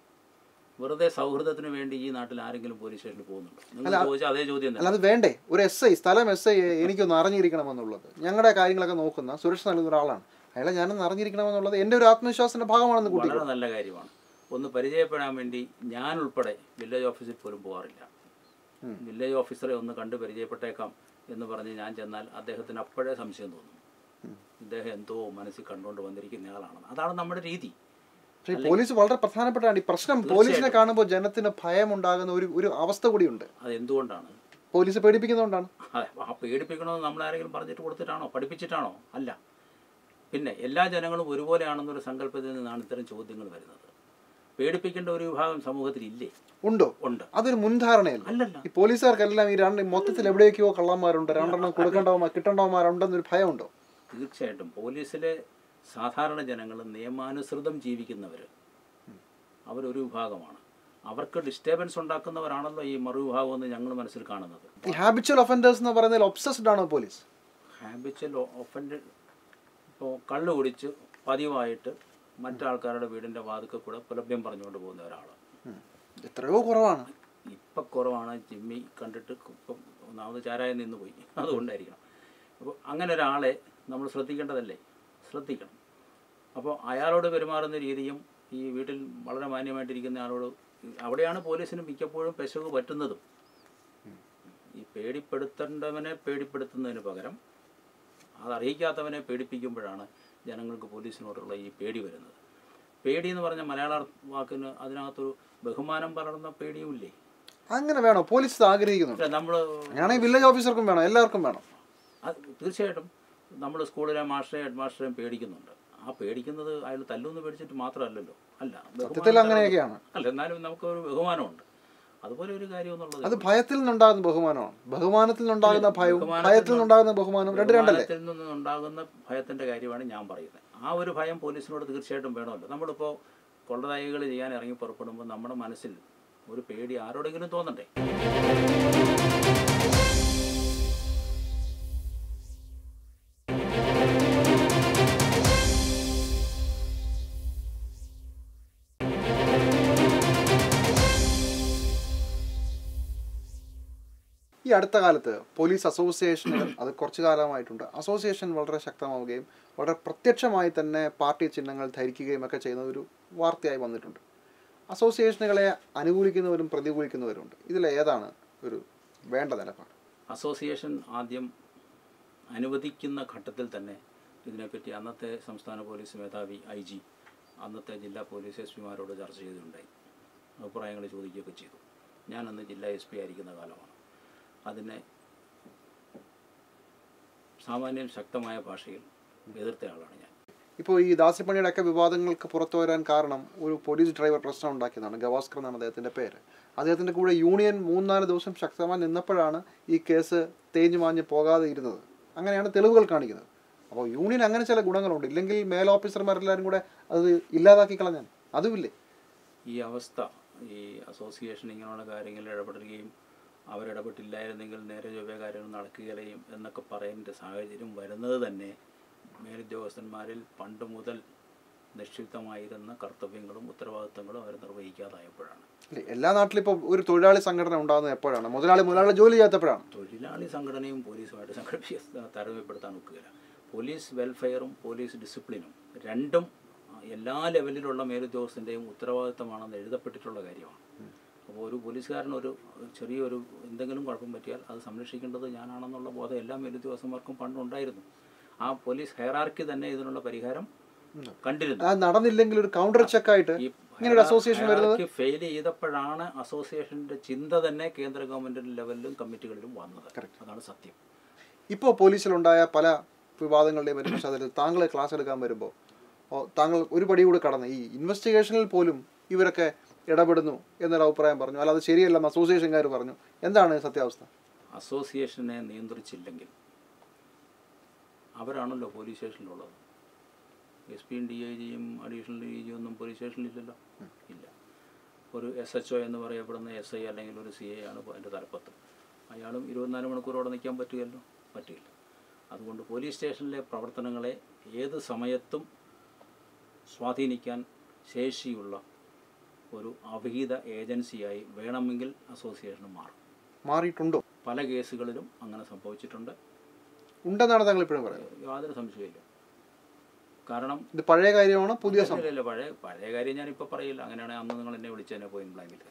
വെറുതെ സൗഹൃദത്തിന് വേണ്ടി ഈ നാട്ടിൽ ആരെങ്കിലും പോലീസ് സ്റ്റേഷനിൽ പോകുന്നുണ്ടോ നിങ്ങൾ ചോദിച്ചാൽ അതേ ചോദ്യം തന്നെ അല്ലാതെ വേണ്ടേ ഒരു എസ് ഐ സ്ഥലം എസ് ഐ എനിക്കൊന്ന് അറിഞ്ഞിരിക്കണമെന്നുള്ളത് ഞങ്ങളുടെ കാര്യങ്ങളൊക്കെ നോക്കുന്ന സുരക്ഷ നൽകുന്ന ഒരാളാണ് അയാളെ ഞാനൊന്ന് അറിഞ്ഞിരിക്കണമെന്നുള്ളത് എൻ്റെ ഒരു ആത്മവിശ്വാസത്തിന്റെ ഭാഗമാണെന്ന് കൂട്ടി വളരെ നല്ല കാര്യമാണ് ഒന്ന് പരിചയപ്പെടാൻ വേണ്ടി ഞാൻ ഉൾപ്പെടെ വില്ലേജ് ഓഫീസിൽ പോലും പോകാറില്ല ഉം. വില്ലേജ് ഓഫീസറെ ഒന്ന് കണ്ട് പരിചയപ്പെട്ടേക്കാം എന്ന് പറഞ്ഞ് ഞാൻ ചെന്നാൽ അദ്ദേഹത്തിന് അപ്പോഴേ സംശയം തോന്നും ഇദ്ദേഹം എന്തോ മനസ്സിൽ കണ്ടുകൊണ്ട് വന്നിരിക്കുന്ന ആളാണെന്ന് അതാണ് നമ്മുടെ രീതി പക്ഷേ ഈ പോലീസ് വളരെ പ്രധാനപ്പെട്ടാണ് ഈ പ്രശ്നം പോലീസിനെ കാണുമ്പോൾ ജനത്തിന് ഭയം ഉണ്ടാകുന്ന ഒരു ഒരു അവസ്ഥ കൂടിയുണ്ട് അത് എന്തുകൊണ്ടാണ് പോലീസ് പേടിപ്പിക്കുന്നതുകൊണ്ടാണ് അതെ ആ പേടിപ്പിക്കണമെന്ന് നമ്മൾ ആരെങ്കിലും പറഞ്ഞിട്ട് കൊടുത്തിട്ടാണോ പഠിപ്പിച്ചിട്ടാണോ അല്ല പിന്നെ എല്ലാ ജനങ്ങളും ഒരുപോലെയാണെന്നൊരു സങ്കല്പത്തിൽ നിന്നാണ് ഇത്തരം ചോദ്യങ്ങൾ വരുന്നത് പേടിപ്പിക്കേണ്ട ഒരു വിഭാഗം സമൂഹത്തിൽ ഇല്ലേ ഉണ്ടോ ഉണ്ട് അതൊരു മുൻധാരണയല്ല അല്ലല്ല ഈ പോലീസുകാർക്കെല്ലാം ഈ രണ്ട് മൊത്തത്തിൽ എവിടേക്കോ കള്ളന്മാരുണ്ട് രണ്ടെണ്ണം കൊടുക്കേണ്ടവന്മാർ കിട്ടേണ്ടവന്മാരുണ്ടെന്നൊരു ഭയമുണ്ടോ തീർച്ചയായിട്ടും പോലീസിലെ സാധാരണ ജനങ്ങൾ നിയമാനുസൃതം ജീവിക്കുന്നവർ അവരൊരു വിഭാഗമാണ് അവർക്ക് ഡിസ്റ്റർബൻസ് ഉണ്ടാക്കുന്നവരാണല്ലോ ഈ മറുവിഭാഗം എന്ന് ഞങ്ങൾ മനസ്സിൽ കാണുന്നത് ഈ ഹാബിച്വൽ ഒഫൻഡേഴ്സ് എന്ന് പറയുന്നതിൽ ഒബ്സസ്ഡ് ആണോ പോലീസ് ഹാബിച്വൽ ഒഫൻഡ് ഇപ്പോൾ കള്ള് കുടിച്ച് പതിവായിട്ട് മറ്റാൾക്കാരുടെ വീടിൻ്റെ വാതിക്കൽ കൂടെ പുലഭ്യം പറഞ്ഞുകൊണ്ട് പോകുന്ന ഒരാൾ എത്രയോ കുറവാണ് ഇപ്പം കുറവാണ് ജിമ്മി കണ്ടിട്ട് ഇപ്പം ഒന്നാമത് ചാരായം നിന്ന് പോയി അതുകൊണ്ടായിരിക്കണം അപ്പോൾ അങ്ങനെ ഒരാളെ നമ്മൾ ശ്രദ്ധിക്കേണ്ടതല്ലേ ശ്രദ്ധിക്കണം അപ്പോൾ അയാളോട് പെരുമാറുന്ന രീതിയും ഈ വീട്ടിൽ വളരെ മാന്യമായിട്ടിരിക്കുന്ന ആളോട് അവിടെയാണ് പോലീസിന് മിക്കപ്പോഴും പെശക് പറ്റുന്നതും ഈ പേടിപ്പെടുത്തേണ്ടവനെ പേടിപ്പെടുത്തുന്നതിന് പകരം അതറിയിക്കാത്തവനെ പേടിപ്പിക്കുമ്പോഴാണ് ജനങ്ങൾക്ക് പോലീസിനോടുള്ള ഈ പേടി വരുന്നത് പേടി എന്ന് പറഞ്ഞ മലയാള വാക്കിന് അതിനകത്തൊരു ബഹുമാനം പലർന്ന പേടിയുമില്ലേ അങ്ങനെ വേണോ പോലീസ് ഇത് ആഗ്രഹിക്കുന്നുണ്ട് നമ്മൾ അങ്ങനെയാണെങ്കിൽ വില്ലേജ് ഓഫീസർക്കും വേണം എല്ലാവർക്കും വേണം അത് തീർച്ചയായിട്ടും നമ്മൾ സ്കൂളിലെ മാസ്റ്ററെയും ഹെഡ് മാസ്റ്ററെയും പേടിക്കുന്നുണ്ട് ആ പേടിക്കുന്നത് അയാൾ തല്ലുമെന്ന് പേടിച്ചിട്ട് മാത്രമല്ലല്ലോ അല്ല സത്യത്തിൽ ബഹുമാനം അങ്ങനെയൊക്കെയാണ് അല്ല എന്നാലും നമുക്കൊരു ബഹുമാനമുണ്ട് അതുപോലെ ഒരു കാര്യം എന്നുള്ളത് അത് ഭയത്തിൽ നിന്നുണ്ടാകുന്ന ബഹുമാനമാണ് ബഹുമാനത്തിൽ നിന്നുണ്ടാകുന്ന ഭയവും ബഹുമാനത്തിൽ ഭയത്തിൽ നിന്നുണ്ടാകുന്ന ബഹുമാനവും രണ്ട് രണ്ടല്ലേ ബഹുമാനത്തിൽ നിന്നുണ്ടാകുന്ന ഭയത്തിൻ്റെ കാര്യമാണ് ഞാൻ പറയുന്നത് ആ ഒരു ഭയം പോലീസിനോട് തീർച്ചയായിട്ടും വേണമല്ലോ നമ്മളിപ്പോൾ കൊള്ളതായികൾ ചെയ്യാൻ ഇറങ്ങി പുറപ്പെടുമ്പോൾ നമ്മുടെ മനസ്സിൽ ഒരു പേടി ആരോടെങ്കിലും തോന്നണ്ടേ ഈ അടുത്ത കാലത്ത് പോലീസ് അസോസിയേഷനുകൾ അത് കുറച്ചു കാലമായിട്ടുണ്ട് അസോസിയേഷൻ വളരെ ശക്തമാവുകയും വളരെ പ്രത്യക്ഷമായി തന്നെ പാർട്ടി ചിഹ്നങ്ങൾ ധരിക്കുകയും ഒക്കെ ചെയ്യുന്ന ഒരു വാർത്തയായി വന്നിട്ടുണ്ട് അസോസിയേഷനുകളെ അനുകൂലിക്കുന്നവരും പ്രതികൂലിക്കുന്നവരുണ്ട് ഇതിൽ ഏതാണ് ഒരു വേണ്ട നിലപാട് അസോസിയേഷൻ ആദ്യം അനുവദിക്കുന്ന ഘട്ടത്തിൽ തന്നെ ഇതിനെപ്പറ്റി അന്നത്തെ സംസ്ഥാന പോലീസ് മേധാവി ഐ ജി അന്നത്തെ ജില്ലാ പോലീസ് എസ് പിമാരോട് ചർച്ച ചെയ്തിട്ടുണ്ടായി അഭിപ്രായങ്ങൾ ചോദിക്കുകയൊക്കെ ചെയ്തു ഞാൻ അന്ന് ജില്ലാ എസ് പി ആയിരിക്കുന്ന കാലമാണ് അതിനെ സാമാന്യം ശക്തമായ ഭാഷയിൽ എതിർത്ത ആളാണ് ഞാൻ ഇപ്പോൾ ഈ ദാസ്യപ്പണിയുടെ ഒക്കെ വിവാദങ്ങൾക്ക് പുറത്തു വരാൻ കാരണം ഒരു പോലീസ് ഡ്രൈവർ പ്രശ്നം ഉണ്ടാക്കിയതാണ് ഗവാസ്കർ എന്നാണ് അദ്ദേഹത്തിൻ്റെ പേര് അദ്ദേഹത്തിൻ്റെ കൂടെ യൂണിയൻ മൂന്നാല് ദിവസം ശക്തമായി നിന്നപ്പോഴാണ് ഈ കേസ് തേഞ്ഞു മാഞ്ഞ് പോകാതെ ഇരുന്നത് അങ്ങനെയാണ് തെളിവുകൾ കാണിക്കുന്നത് അപ്പോൾ യൂണിയൻ അങ്ങനെ ചില ഗുണങ്ങളുണ്ട് ഇല്ലെങ്കിൽ മേൽ ഓഫീസർമാരെല്ലാവരും കൂടെ അത് ഇല്ലാതാക്കി കളഞ്ഞാൽ അതുമില്ലേ ഈ അവസ്ഥ ഈ അസോസിയേഷൻ ഇങ്ങനെയുള്ള കാര്യങ്ങളിൽ ഇടപെടുകയും അവരിടപെട്ടില്ലായിരുന്നെങ്കിൽ നേരെ ചൊവ്വേ കാര്യങ്ങൾ നടക്കുകയും എന്നൊക്കെ പറയുന്ന സാഹചര്യം വരുന്നത് തന്നെ മേലുദ്യോഗസ്ഥന്മാരിൽ പണ്ട് മുതൽ നിക്ഷിപ്തമായിരുന്ന കർത്തവ്യങ്ങളും ഉത്തരവാദിത്തങ്ങളും അവർ നിർവഹിക്കാതായപ്പോഴാണ് ഇല്ലേ, എല്ലാ നാട്ടിലും ഇപ്പോൾ ഒരു തൊഴിലാളി സംഘടന ഉണ്ടാകുന്നത് എപ്പോഴാണ് മുതലാളി മുതലാളി ജോലി ചെയ്യാത്തപ്പോഴാണ് തൊഴിലാളി സംഘടനയും പോലീസുമായിട്ട് സംഘടിപ്പിച്ച് താരതമ്യപ്പെടുത്താൻ ഒക്കുകയില്ല പോലീസ് വെൽഫെയറും പോലീസ് ഡിസിപ്ലിനും രണ്ടും ആ, എല്ലാ ലെവലിലുള്ള മേലുദ്യോഗസ്ഥൻ്റെയും ഉത്തരവാദിത്തമാണെന്ന് എഴുതപ്പെട്ടിട്ടുള്ള കാര്യമാണ് അപ്പോൾ ഒരു പോലീസുകാരൻ ഒരു ചെറിയൊരു എന്തെങ്കിലും കുഴപ്പം പറ്റിയാൽ അത് സംരക്ഷിക്കേണ്ടത് ഞാനാണെന്നുള്ള ബോധം എല്ലാ മേലുദ്യോഗസ്ഥന്മാർക്കും പണ്ടുണ്ടായിരുന്നു ആ പോലീസ് ഹെയറാർക്കി തന്നെ ഇതിനുള്ള പരിഹാരം കണ്ടിരുന്നു അത് നടന്നില്ലെങ്കിൽ ഒരു കൗണ്ടർ ചെക്ക് ആയിട്ട് ഈ ഇങ്ങനെ ഒരു അസോസിയേഷൻ വരുന്നത് ഫെയിൽ ചെയ്തപ്പോഴാണ് അസോസിയേഷന്റെ ചിന്ത തന്നെ കേന്ദ്ര ഗവൺമെന്റ് ലെവലിലും കമ്മിറ്റികളിലും വന്നത് അതാണ് സത്യം ഇപ്പോൾ പോലീസിലുണ്ടായ പല വിവാദങ്ങളുടെയും ഒരു പശ്ചാത്തലത്തിൽ താങ്കൾ ക്ലാസ് എടുക്കാൻ വരുമ്പോൾ ഓ, താങ്കൾ ഒരു പടി കൂടി കടന്ന് ഈ ഇൻവെസ്റ്റിഗേഷനിൽ പോലും ഇവരൊക്കെ ഇടപെടുന്നു എന്നൊരു അഭിപ്രായം പറഞ്ഞു അല്ലാതെ ശരിയല്ലെന്ന് അസോസിയേഷൻകാർ പറഞ്ഞു എന്താണ് സത്യാവസ്ഥ അസോസിയേഷനെ നിയന്ത്രിച്ചില്ലെങ്കിൽ അവരാണല്ലോ പോലീസ് സ്റ്റേഷനിലുള്ളത് എസ് പിയും ഡി ഐ ജിയും അഡീഷണൽ ഡി ജിയും ഒന്നും പോലീസ് സ്റ്റേഷനിലില്ലല്ലോ ഇല്ല ഒരു എസ് എച്ച് ഒ എന്ന് പറയപ്പെടുന്ന എസ് ഐ അല്ലെങ്കിൽ ഒരു സി ഐ ആണ് അതിൻ്റെ തലപ്പത്ത് അയാളും ഇരുപത്തിനാല് മണിക്കൂർ അവിടെ നിൽക്കാൻ പറ്റുകയല്ലോ പറ്റില്ല അതുകൊണ്ട് പോലീസ് സ്റ്റേഷനിലെ പ്രവർത്തനങ്ങളെ ഏത് സമയത്തും സ്വാധീനിക്കാൻ ശേഷിയുള്ള ഒരു അവിഹിത ഏജൻസിയായി വേണമെങ്കിൽ അസോസിയേഷൻ മാറും മാറിയിട്ടുണ്ടോ പല കേസുകളിലും അങ്ങനെ സംഭവിച്ചിട്ടുണ്ട് ഉണ്ടെന്നാണ് താങ്കൾ ഇപ്പോഴും പറയുന്നത് യാതൊരു സംശയമില്ല കാരണം ഇത് പഴയ കാര്യമാണ് പുതിയ സംഭവം ഇല്ല, ഇല്ല, പഴയ പഴയ കാര്യം ഞാൻ ഇപ്പോൾ പറയില്ല അങ്ങനെയാണെങ്കിൽ അന്ന് നിങ്ങൾ എന്നെ വിളിച്ചതിനെ പോയിന്റ് ബ്ലാങ്കിൽ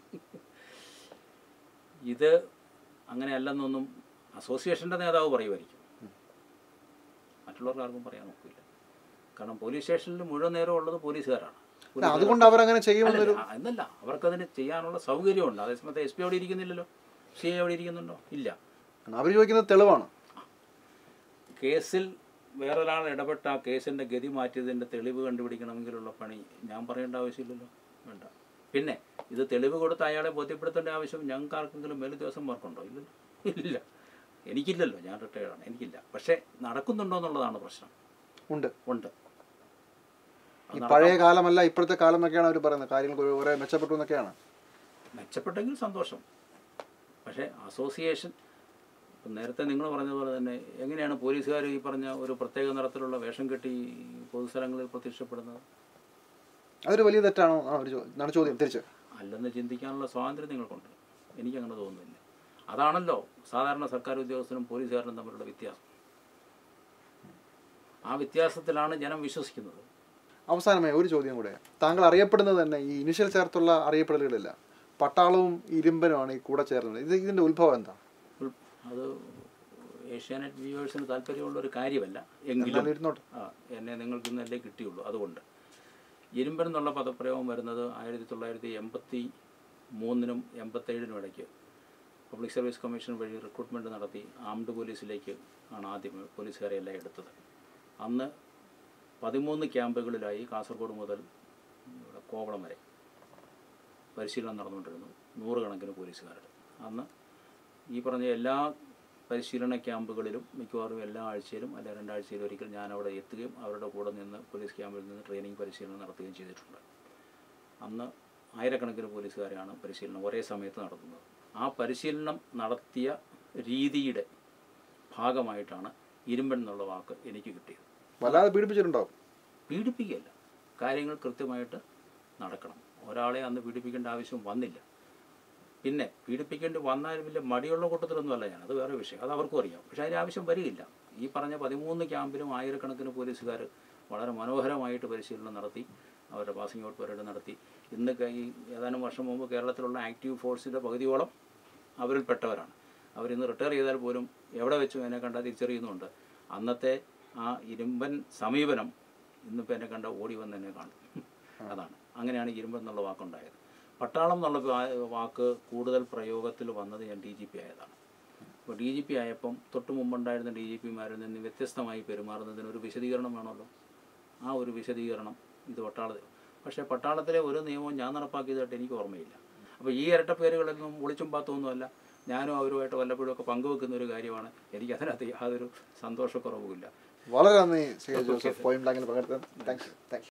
ഇത് അങ്ങനെയല്ലെന്നൊന്നും അസോസിയേഷൻ്റെ നേതാവ് പറയുമായിരിക്കും മറ്റുള്ളവർക്ക് ആർക്കും പറയാൻ നോക്കില്ല കാരണം പോലീസ് സ്റ്റേഷനിൽ മുഴുവൻ നേരം ഉള്ളത് പോലീസുകാരാണ് അല്ല, അതുകൊണ്ട് അവരങ്ങനെ ചെയ്യുമെന്നൊരു അല്ലല്ല, എന്നല്ല അവർക്കതിന് ചെയ്യാനുള്ള സൗകര്യമുണ്ട് അതേസമയത്ത് എസ് പി അവിടെ ഇരിക്കുന്നില്ലല്ലോ സി ഐ അവിടെ ഇരിക്കുന്നുണ്ടോ ഇല്ല അവർ ചോദിക്കുന്നത് തെളിവാണ് കേസിൽ വേറൊരാൾ ഇടപെട്ട ആ കേസിൻ്റെ ഗതി മാറ്റിയതിൻ്റെ തെളിവ് കണ്ടുപിടിക്കണമെങ്കിലുള്ള പണി ഞാൻ പറയേണ്ട ആവശ്യമില്ലല്ലോ വേണ്ട പിന്നെ ഇത് തെളിവ് കൊടുത്ത് അയാളെ ബോധ്യപ്പെടുത്തേണ്ട ആവശ്യം ഞങ്ങൾക്ക് ആർക്കെങ്കിലും മേലുദ്യോഗസ്ഥന്മാർക്കുണ്ടോ ഇല്ലല്ലോ ഇല്ല എനിക്കില്ലല്ലോ ഞാൻ റിട്ടയർഡാണ് എനിക്കില്ല പക്ഷേ നടക്കുന്നുണ്ടോ എന്നുള്ളതാണ് പ്രശ്നം ഉണ്ട് ഉണ്ട് ഈ പഴയ കാലമല്ല ഇപ്പോഴത്തെ കാലം എന്നൊക്കെയാണ് അവർ പറയുന്നത് കാര്യങ്ങൾ കുറെ മെച്ചപ്പെട്ടു എന്നൊക്കെയാണ് മെച്ചപ്പെട്ടെങ്കിൽ സന്തോഷം പക്ഷേ അസോസിയേഷൻ ഇപ്പം നേരത്തെ നിങ്ങൾ പറഞ്ഞതുപോലെ തന്നെ എങ്ങനെയാണ് പോലീസുകാർ ഈ പറഞ്ഞ ഒരു പ്രത്യേക നിറത്തിലുള്ള വേഷം കെട്ടി പൊതുസ്ഥലങ്ങളിൽ പ്രത്യക്ഷപ്പെടുന്നത് അതൊരു വലിയ തെറ്റാണോ ആ ഒരു ചോ- എന്നാണ് ചോദ്യം തിരിച്ച് അല്ലെന്ന് ചിന്തിക്കാനുള്ള സ്വാതന്ത്ര്യം നിങ്ങൾക്കുണ്ട് എനിക്കങ്ങനെ തോന്നുന്നില്ല അതാണല്ലോ സാധാരണ സർക്കാർ ഉദ്യോഗസ്ഥനും പോലീസുകാരനും തമ്മിലുള്ള വ്യത്യാസം ആ വ്യത്യാസത്തിലാണ് ജനം വിശ്വസിക്കുന്നത് അവസാനമായി ഒരു ചോദ്യം കൂടെ താങ്കൾ അറിയപ്പെടുന്നത് തന്നെ ഈ ഇനിഷ്യൽ ചേർത്തുള്ള അറിയപ്പെടലുകളില്ല പട്ടാളവും ഇരുമ്പനുമാണ് ഈ കൂടെ ചേർന്നത് ഇത് ഇതിന്റെ ഉത്ഭവം എന്താ ഉൾ- അത് ഏഷ്യാനെറ്റ് വ്യൂവേഴ്സിന് താല്പര്യമുള്ള ഒരു കാര്യമല്ല എങ്കിലും എന്നാലും ഇരുന്നോട്ടെ ആ എന്നെ നിങ്ങൾക്ക് ഇന്നല്ലേ കിട്ടിയുള്ളൂ അതുകൊണ്ട് ഇരുമ്പൻ എന്നുള്ള പദപ്രയോഗം വരുന്നത് ആയിരത്തി തൊള്ളായിരത്തി എൺപത്തി മൂന്നിനും എൺപത്തേഴിനും ഇടയ്ക്ക് പബ്ലിക് സർവീസ് കമ്മീഷൻ വഴി റിക്രൂട്ട്മെൻറ്റ് നടത്തി ആംഡ് പോലീസിലേക്ക് ആണ് ആദ്യം പോലീസുകാരെ എല്ലാം എടുത്തത് അന്ന് പതിമൂന്ന് ക്യാമ്പുകളിലായി കാസർഗോഡ് മുതൽ ഇവിടെ കോവളം വരെ പരിശീലനം നടന്നുകൊണ്ടിരുന്നു നൂറുകണക്കിന് പോലീസുകാരുടെ അന്ന് ഈ പറഞ്ഞ എല്ലാ പരിശീലന ക്യാമ്പുകളിലും മിക്കവാറും എല്ലാ ആഴ്ചയിലും അല്ല രണ്ടാഴ്ചയിലും ഒരിക്കൽ ഞാൻ അവിടെ എത്തുകയും അവരുടെ കൂടെ നിന്ന് പോലീസ് ക്യാമ്പിൽ നിന്ന് ട്രെയിനിങ് പരിശീലനം നടത്തുകയും ചെയ്തിട്ടുണ്ട് അന്ന് ആയിരക്കണക്കിന് പോലീസുകാരെയാണ് പരിശീലനം ഒരേ സമയത്ത് നടത്തുന്നത് ആ പരിശീലനം നടത്തിയ രീതിയുടെ ഭാഗമായിട്ടാണ് ഇരുമ്പൻ എന്നുള്ള വാക്ക് എനിക്ക് കിട്ടിയത് വല്ലാതെ പീഡിപ്പിച്ചിട്ടുണ്ടാവും പീഡിപ്പിക്കുകയല്ല കാര്യങ്ങൾ കൃത്യമായിട്ട് നടക്കണം ഒരാളെ അന്ന് പീഡിപ്പിക്കേണ്ട ആവശ്യം വന്നില്ല പിന്നെ പീഡിപ്പിക്കേണ്ടി വന്നാലും വലിയ മടിയുള്ള കൂട്ടത്തിലൊന്നുമല്ല ഞാൻ അത് വേറെ വിഷയം അത് അവർക്കും അറിയാം പക്ഷേ അതിന് ആവശ്യം വരികയില്ല ഈ പറഞ്ഞ പതിമൂന്ന് ക്യാമ്പിലും ആയിരക്കണക്കിന് പോലീസുകാർ വളരെ മനോഹരമായിട്ട് പരിശീലനം നടത്തി അവരുടെ പാസിംഗ് ഔട്ട് പരേഡ് നടത്തി ഇന്ന് ക- ഈ ഏതാനും വർഷം മുമ്പ് കേരളത്തിലുള്ള ആക്റ്റീവ് ഫോഴ്സിൻ്റെ പകുതിയോളം അവരിൽപ്പെട്ടവരാണ് അവരിന്ന് റിട്ടയർ ചെയ്താൽ പോലും എവിടെ വെച്ചും എന്നെ കണ്ടാൽ തിരിച്ചറിയുന്നുണ്ട് അന്നത്തെ ആ ഇരുമ്പൻ സമീപനം ഇന്നിപ്പോൾ എന്നെ കണ്ട ഓടി വന്ന് എന്നെ കാണും അതാണ് അങ്ങനെയാണ് ഇരുമ്പൻ എന്നുള്ള വാക്കുണ്ടായത് പട്ടാളം എന്നുള്ള വാ- വാക്ക് കൂടുതൽ പ്രയോഗത്തിൽ വന്നത് ഞാൻ ഡി ജി പി ആയതാണ് അപ്പോൾ ഡി ജി പി ആയപ്പം തൊട്ട് മുമ്പുണ്ടായിരുന്ന ഡി ജി പിമാരിൽ നിന്ന് വ്യത്യസ്തമായി പെരുമാറുന്നതിന് ഒരു വിശദീകരണം വേണമല്ലോ ആ ഒരു വിശദീകരണം ഇത് പട്ടാളത്തിൽ പക്ഷേ പട്ടാളത്തിലെ ഒരു നിയമവും ഞാൻ നടപ്പാക്കിയതായിട്ട് എനിക്ക് ഓർമ്മയില്ല അപ്പോൾ ഈ ഇരട്ട പേരുകളൊന്നും ഒളിച്ചും പാത്തൊന്നുമല്ല ഞാനും അവരുമായിട്ട് വല്ലപ്പോഴും ഒക്കെ പങ്കുവെക്കുന്ന ഒരു കാര്യമാണ് എനിക്ക് അതിനകത്ത് യാതൊരു സന്തോഷക്കുറവുമില്ല വളരെ നന്ദി ശ്രീ ജോസഫ് പോയിന്റ് ബ്ലാങ്കിൽ പങ്കെടുത്തത് താങ്ക് യു താങ്ക് യു